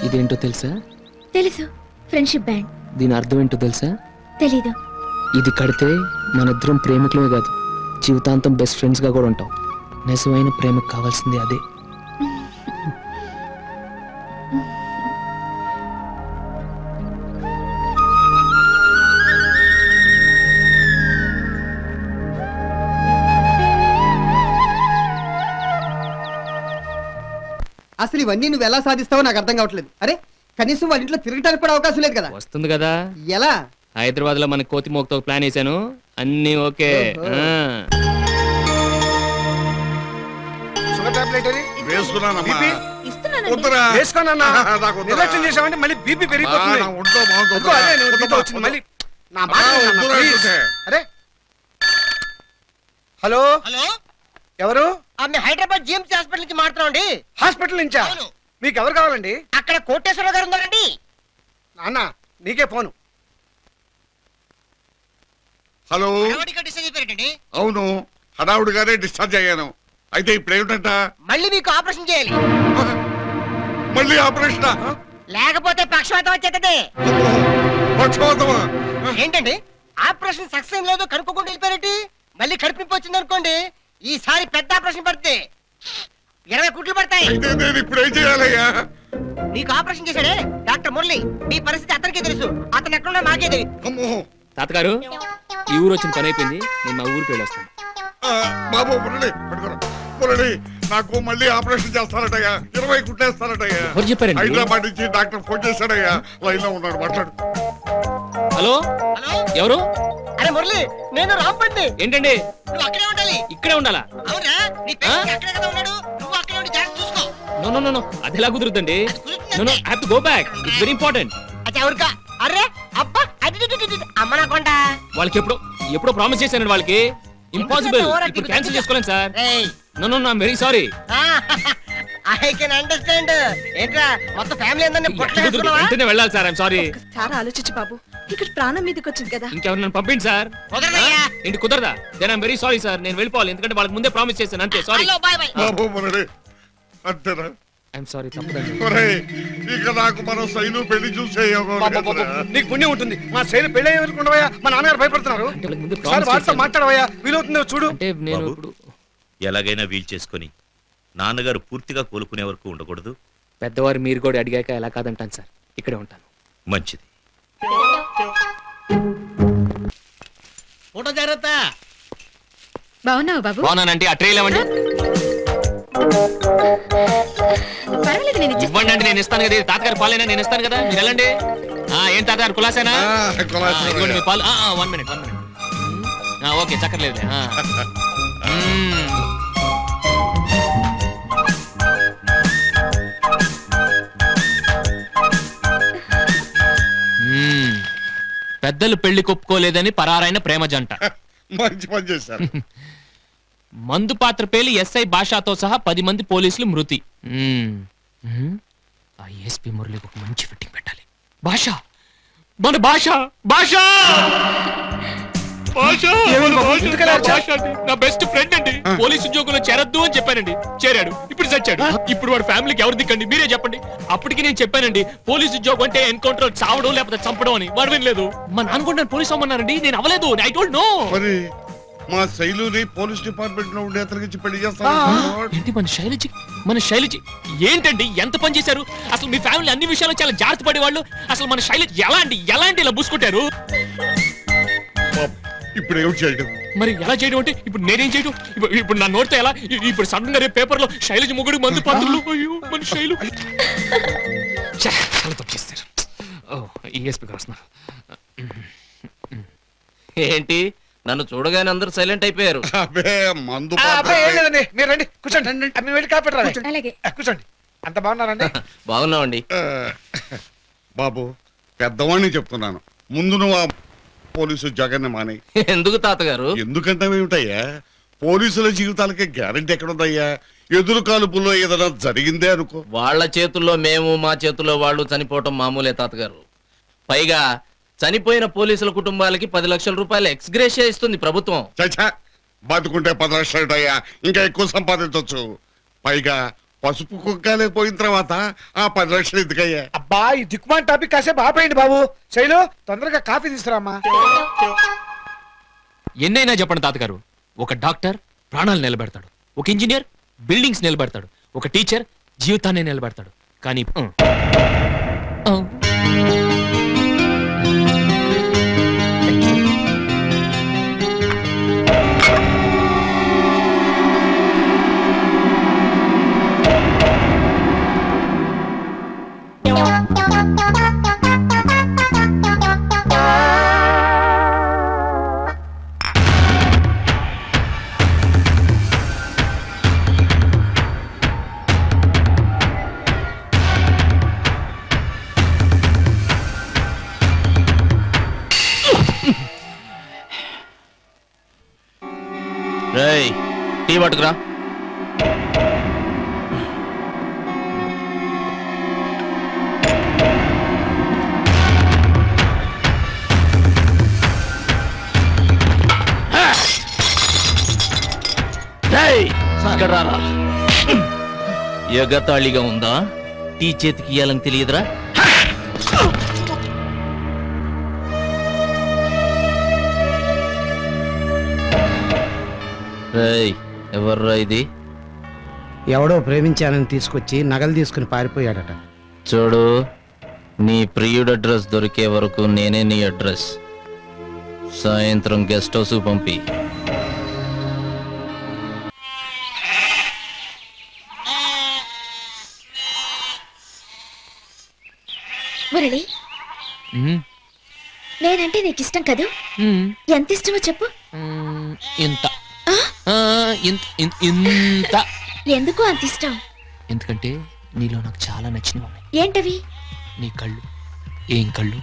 ఇదేంటో తెలుసా తెలుసు ఫ్రెండ్షిప్ బ్యాండ్ దీని అర్థం ఏంటో తెలుసా తెలీదు ఇది కడితే మన ఇద్దరం ప్రేమికులమే కాదు జీవితాంతం బెస్ట్ ఫ్రెండ్స్ గా కూడా ఉంటాం నిజమైన ప్రేమకు కావాల్సింది అదే అసలు ఇవన్నీ నువ్వు ఎలా సాధిస్తావో నాకు అర్థం కావట్లేదు అరే కనీసం వాళ్ళ ఇంట్లో తిరగటానికి కూడా అవకాశం లేదు కదా వస్తుంది కదా ఎలా హైదరాబాద్ లో మన కోతి మోక్తో ప్లాన్ వేసాను అన్ని ఓకే ఓహో. ఆ. షుగర్ టాబ్లెట్ అది వేసుకున్నానమ్మా బీపీ? వద్దురా. వేసుకోనన్నా నాకు వద్దురా. నిర్లక్ష్యం చేసామంటే మళ్ళీ బీపీ పెరిగిపోతుంది ఆ, నా ఒంట్లో బాగుంది, వద్దు, అదే నువ్వు వద్దురా. నీతో వచ్చింది మళ్ళీ నా ఆ, మాట వినన్నా, వద్దురా please. అంటుంటే. అరే హలో హలో ఎవరు ఆ, మేము హైదరాబాద్ జిఎంసీ హాస్పిటల్ నుంచి మాట్లాడుతున్నామండి హాస్పిటల్ నుంచా అవును. మీకు ఎవరు కావాలండి అక్కడ కోటేశ్వరరావు గారు ఉన్నారండి నాన్న నీకే ఫోను హలో హడావుడిగా డిసైడ్ అయిపోయారండి అవును హడావుడిగానే డిశ్చార్జ్ అయ్యాను అయితే ఇప్పుడు ఏమిటంట మళ్ళీ మీకు ఆపరేషన్ చేయాలి మళ్ళీ ఆపరేషన్ లేకపోతే పక్షవాతం వచ్చేది పక్షవాతమా ఏంటండి ఆపరేషన్ సక్సెస్ ఏం లేదు కనుక్కోకుండా వెళ్ళిపోయారండి మళ్ళీ కడుపు నొప్పి వచ్చింది అనుకోండి ఈసారి పెద్ద ఆపరేషన్ పడుతుంది ఇరవై కుట్లు పడతాయి అయితే నేను ఇప్పుడు ఏం చేయాలయ్యా మీకు ఆపరేషన్ చేశాడే డాక్టర్ మురళి మీ పరిస్థితి అతనికే తెలుసు అతను ఎక్కడున్నా మాకే తెలియదు అమ్మో తాతగారు ఈ ఊరు వచ్చిన పని అయిపోయింది నేను మా ఊరికి వెళ్ళొస్తాను ఆ, బాబు మురళి పట్టుకోరా మురళి నాకు మళ్ళీ ఆపరేషన్ చేస్తారటయ్యా ఇరవై కుట్టేస్తారటయ్యా ఎవరు చెప్పారండి? హైదరాబాద్ నుంచి డాక్టర్ ఫోన్ చేశాడయ్యా లైన్ లో ఉన్నాడు మాట్లాడు హలో హలో ఎవరు అరే మురళి నేను రాంపండి ఏంటండి నువ్వు అక్కడే ఉండాలి ఇక్కడే ఉండాలా అవునా నీ పేరెంట్ అక్కడే కదా ఉన్నాడు నువ్వు అక్కడే ఉండి జాగ్రత్త చూసుకో నో నో నో నో అది ఎలా కుదురుతుందండి no no have to go back it's very important అది ఎవరికా అరే అబ్బా అది ఇది, ఇది, ఇది. అమ్మ నా కొండ వాళ్ళకి ఎప్పుడో ఎప్పుడో ప్రామిస్ చేశాను వాళ్ళకి ఇంపాసిబుల్ ఎందుకంటే ఓవర్ ఇప్పుడు యాక్టింగ్ క్యాన్సిల్ చేసుకోలేను సార్ రేయ్ no no I'm very sorry I can understand ఏంట్రా మొత్తం ఫ్యామిలీ అందరినీ పొట్టలు వేసుకున్నావా వెంటనే వెళ్ళాలి సార్ ఐమ్ సారీ ఒకసారి ఆలోచించు బాబు ఇక్కడ ప్రాణం మీదకి వచ్చింది కదా ఇంకెవరు నన్ను పంపిండి సార్ కుదరదయ్యా. ఏంటి కుదరదా then I'm very sorry sir నేను వెళ్ళిపోవాలి ఎందుకంటే వాళ్ళకి ముందే ప్రామిస్ చేశాను అంతే సారీ హలో బాయ్ బాయ్ బాబు మురళి అంతేనా ఐఎమ్ సారీ తప్పదండి ఒరేయ్, ఇక నాకు మన శైలు పెళ్లి చూసే యోగం బాబు, బాబు, లేదురా. నీకు పుణ్యం ఉంటుంది మా శైలి పెళ్ళి ఉండవయ్యా మా నాన్నగారు భయపడుతున్నారు అంటే వాళ్ళకి ముందు ఒకసారి ప్రామిస్ వాటితో చేశాను. మాట్లాడవయ్యా వీలవుతుందో చూడు అంటే నేను బాబు. ఇప్పుడు ఎలాగైనా వీల్ చేసుకొని నాన్నగారు పూర్తిగా కోలుకునే వరకు ఉండకూడదు పెద్దవారు మీరు కూడా అడిగాక ఎలా కాదంటాను సార్ ఇక్కడే ఉంటాను మంచిది ఫోటో జాగ్రత్త బాగున్నావు బాబు బాగున్నానంటే ఆ ట్రైల్ ఇవ్వండి పర్వాలేదు నేను ఇచ్చేస్తాను. ఇవ్వండి అంటే నేను ఇస్తాను కదా ఇది తాతగారి పాలైనా నేను ఇస్తాను కదా మీరు వెళ్ళండి ఆ, ఏం తాతగారు కులాసేనా ఆ, కులాసే. ఆ, ఇదిగోండి మీ పాలు one minute one minute okay చక్కర్లేదు పెద్దలు పెళ్లి కొప్పుకోలేదని పరారైన ప్రేమ జంట మంచి పని చేశారు మందు పాత్ర పేలి ఎస్ఐ భాషతో సహా పది మంది పోలీసులు మృతి మ్మ్. మ్మ్. ఆ ఎస్పీ మురళికి ఒక మంచి ఫిట్టింగ్ పెట్టాలి భాష మన భాష భాష భాష ఏమైంది మన బాబు? భాష, ఎందుకలా నా అరిచావ్? భాష అండి. నా బెస్ట్ ఫ్రెండ్ అండి పోలీస్ ఉద్యోగంలో చేరొద్దు అని చెప్పానండి చేరాడు ఇప్పుడు చచ్చాడు ఇప్పుడు వాడి ఫ్యామిలీకి ఎవరు దిక్కండి మీరే చెప్పండి అప్పటికి నేను చెప్పానండి పోలీస్ ఉద్యోగం అంటే ఎన్కౌంటర్ చావడం లేకపోతే చంపడం అని వాడు వినలేదు మా నాన్న కూడా నన్ను పోలీస్ అమ్మన్నారండి నేను అవ్వలేదు ఐ డోంట్ నో మరి మా శైలుని పోలీస్ డిపార్ట్మెంట్ లో ఉండే అతనికి పెళ్లి చేస్తాను ఏంటి మన శైలజి మన శైలజి ఏంటండి ఎంత పని చేశారు అసలు మీ ఫ్యామిలీ అన్ని విషయాలు చాలా జాగ్రత్త పడేవాళ్ళు అసలు మన శైలజ ఎలా అండి ఎలా అండి ఇలా బూసుకుంటారు ఇప్పుడు ఏమిటి చేయడం మరి ఎలా చేయడం అంటే ఇప్పుడు నేనేం చేయడం ఇప్పుడు- ఇప్పుడు నా నోటితో ఎలా ఇ- ఇప్పుడు సడన్ గా రేపు పేపర్ లో శైలజ ముగ్గుడు మందు పాత్రలు అయ్యో మన శైలు ఛే, చాలా తప్పు చేస్తారు ఓ ఈఎస్పీ గారు వస్తున్నారు ఏంటి నన్ను చూడగానే అందరూ సైలెంట్ అయిపోయారు అబే మందు ఆ, పాత్ర అబ్బాయి ఏం లేదండి మీరు రండి కూర్చోండి ఆ, మీరు వెళ్ళి కాపెట్టరా అలాగే కూర్చోండి అంత బాగున్నారండి బాగున్నామండి ఆ, బాబు పెద్దవాడిని చెప్తున్నాను ముందు నువ్వు ఆ పోలీసు జగన్ మాని ఎందుకు తాతగారు ఎందుకంటే ఏమిటయ్యా పోలీసుల జీవితాలకి గ్యారంటీ ఎక్కడుందయ్యా ఎదురు కాలుపుల్లో ఏదైనా జరిగిందే అనుకో వాళ్ళ చేతుల్లో మేము మా చేతుల్లో వాళ్ళు చనిపోవటం మామూలే తాతగారు పైగా చనిపోయిన పోలీసుల కుటుంబాలకి పది లక్షల రూపాయలు ఎక్స్గ్రేషియా ఇస్తుంది ప్రభుత్వం చచ్చా బతుకుంటే పది లక్షలు అయ్యా ఇంకా ఎక్కువ సంపాదించవచ్చు పైగా పసుపు కుక్కలే పోయిన తర్వాత ఆ పది లక్షలు ఎందుకయ్యా అబ్బా ఈ దిక్కుమాన్ టాపిక్ కాసేపు ఆపేయండి బాబు శైలు తొందరగా కాఫీ తీసుకురామ్మా ఎన్నైనా చెప్పండి తాతగారు ఒక డాక్టర్ ప్రాణాలు నిలబెడతాడు ఒక ఇంజనీర్ బిల్డింగ్స్ నిలబెడతాడు ఒక టీచర్ జీవితాన్ని నిలబెడతాడు కానీ ఉం. ఉం. రేయ్ టీ పట్టుకురా రేయ్, ఇక్కడ రారా. ఎగతాళిగా ఉందా టీ చేతికి ఇయ్యాలని తెలియదురా రేయ్ ఎవర్రా ఇది ఎవడో ప్రేమించానని తీసుకొచ్చి నగలు తీసుకుని పారిపోయాడట చూడు నీ ప్రియుడు అడ్రస్ దొరికే వరకు నేనే నీ అడ్రస్ సాయంత్రం గెస్ట్ హౌస్ పంపి మురళి ఉం. నేనంటే నీకు ఇష్టం కదూ ఉం. ఎంత ఇష్టమో చెప్పు ఉం. ఇంత ఆ, ఇంత ఇంత- ఇంత ఎందుకు అంత ఇష్టం ఎందుకంటే నీలో నాకు చాలా నచ్చినవి ఉన్నాయి ఏంటవి నీ కళ్ళు ఏం కళ్ళు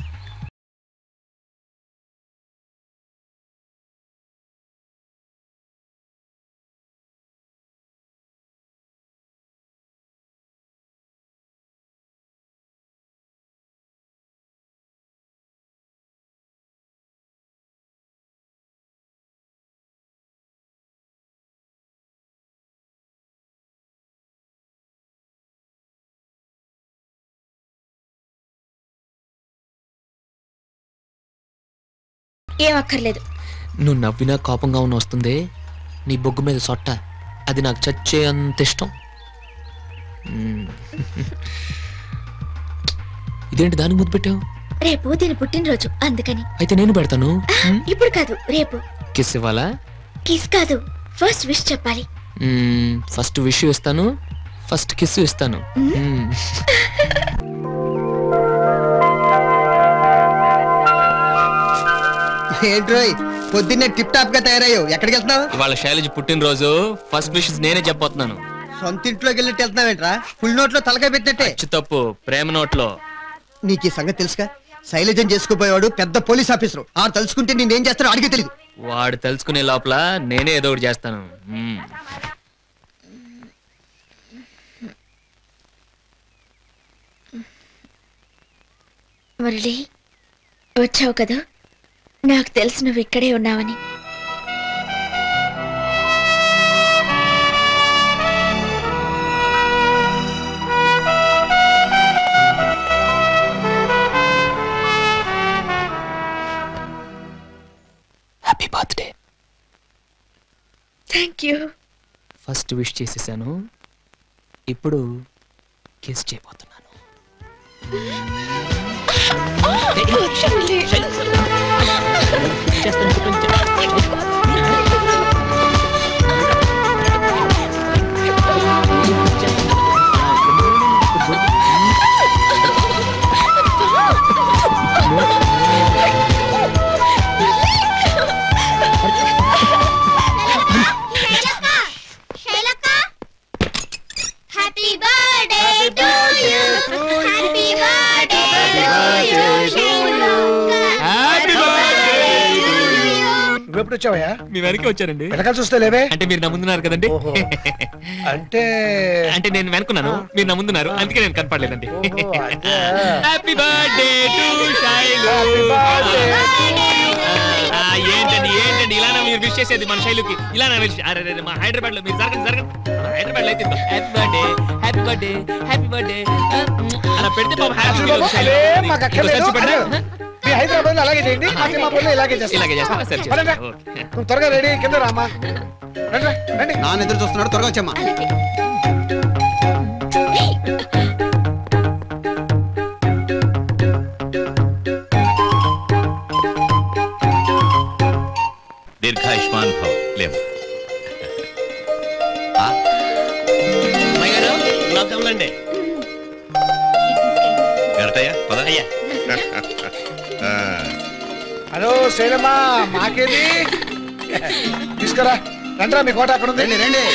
ఏం అక్కర్లేదు నువ్వు నవ్వినా కోపంగా ఉన్న వస్తుందే నీ బొగ్గు మీద సొట్ట అది నాకు చచ్చే అంత ఇష్టం మ్మ్. ఇదేంటి దానికి ముద్దు పెట్టావు రేపు దీని పుట్టినరోజు అందుకని అయితే నేను పెడతాను ఇప్పుడు కాదు రేపు కిస్ ఇవ్వాలా కిస్ కాదు ఫస్ట్ విష్ చెప్పాలి మ్మ్, ఫస్ట్ విష్ ఇస్తాను ఫస్ట్ కిస్ ఇస్తాను మ్మ్. ఏంట్రోయ్ పొద్దున్నే టిప్ టాప్ గా తయారయ్యావు ఎక్కడికి వెళ్తున్నావు ఇవాళ శైలజ పుట్టినరోజు ఫస్ట్ విషెస్ నేనే చెప్పబోతున్నాను సొంత ఇంట్లోకి వెళ్ళినట్టు వెళ్తున్నావేంట్రా ఫుల్ నోట్ లో తలకాయ పెట్టినట్టే అచ్చు తప్పు ప్రేమ నోట్లో నీకు ఈ సంగతి తెలుసుగా శైలజం చేసుకుపోయేవాడు పెద్ద పోలీస్ ఆఫీసర్ ఆ తలుచుకుంటే నేనేం చేస్తానో అడిగే తెలియదు వాడు తెలుసుకునే లోపల నేనే ఏదో ఒకటి చేస్తాను మ్మ్. మురళి వచ్చావు కదా నాకు తెలుసు నువ్వు ఇక్కడే ఉన్నావని happy birthday thank you first wish చేసేసాను ఇప్పుడు కిస్ చేయబోతున్నాను happy birthday to you happy birthday to you happy నువ్వెప్పుడు ఎప్పుడు వచ్చావయ్యా మీ వెనకే వచ్చానండి వెనకాల చూస్తే లేవే అంటే మీరు నా ముందున్నారు కదండి ఓహో. అంటే అంటే నేను వెనుకున్నాను మీరు నా ముందున్నారు అందుకే నేను కనపడలేదండి ఓహో, అదే. Happy birthday to Shailu Happy birthday. ఆ, ఏంటండి ఏంటండి ఇలానా మీరు విష్ చేసేది మన శైలుకి ఇలానా విష్ అరే అరే, మా హైదరాబాద్ లో మీరు జరగండి జరగండి మన హైదరాబాద్ లో అయితే happy birthday happy birthday happy birthday అలా పెడితే పాపం హ్యాపీ అసలు బాబు, అదే మాకు అక్కర్లేదు. అదే. మీ హైదరాబాద్ లో అలాగే చేయండి మా తిమ్మాపూర్లో ఇలాగే చేస్తాం ఇలాగే చేస్తారా? సరే, పదండి. చేస్తాం. ఓకే. నువ్వు త్వరగా రెడీ కింద రామా రండి రా, రండి నాన్న ఎదురు చూస్తున్నాడు త్వరగా వచ్చమ్మా దీర్ఘాయుష్మాన్ భవ లేవు ఎరటయ్యా పద ఆ, హలో శైలమ్మా మాకేది తీసుకురా రండిరా మీ కోట అక్కడ ఉంది రండి రండి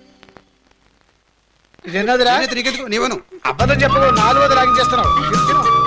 ఇది ఎన్నదిరా నీకెందుకు నీవను అబద్ధం చెప్పవు నాలుగోది లాగించేస్తున్నావు తిను, తిను.